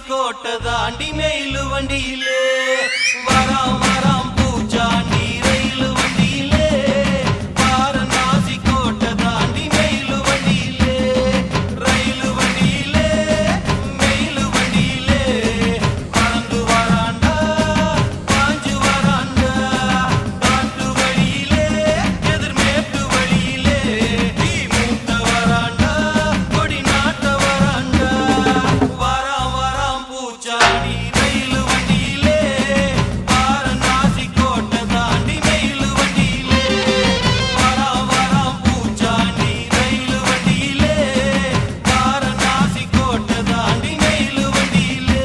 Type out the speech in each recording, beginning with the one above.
கோட்டை தாண்டி மெயிலு வண்டியிலே வராம் வராம் பூச்சாண்டி ரயிலு வண்டியிலே வாரணாசி கோட்டை தாண்டி மெயிலு வண்டியிலே ரயிலு வண்டியிலே மெயிலு வண்டியிலே பறந்து வராண்டா பாஞ்சு வராண்டா காட்டு வழியிலே எதிர்மேட்டு வழியிலே தீ மூட்ட வராண்டா கொடி நாட்ட வராண்டா வராம் வராம் பூச்சாண்டி ரயிலு வண்டியிலே வாரணாசி கோட்டை தாண்டி மெயிலு வண்டியிலே வராம் வராம் பூச்சாண்டி ரயிலு வண்டியிலே வாரணாசி கோட்டை தாண்டி மெயிலு வண்டியிலே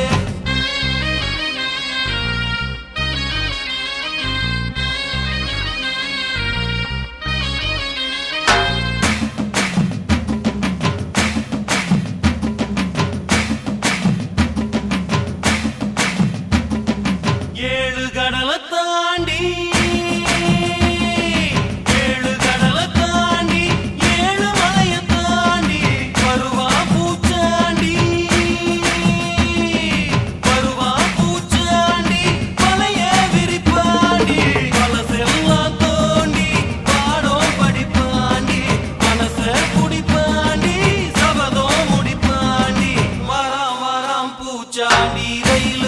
ஏழு கடலை தாண்டி ஏழு கடலை தாண்டி ஏழு மலையை தாண்டி வருவா பூச்சாண்டி வருவா பூச்சாண்டி மலைய விரிப்பாண்டி பழசெல்லாம் தோண்டி பாடம் படிப்பாண்டி மனச குடிப்பாண்டி சபதம் முடிப்பாண்டி வராம் வராம் பூச்சாண்டி ரயில்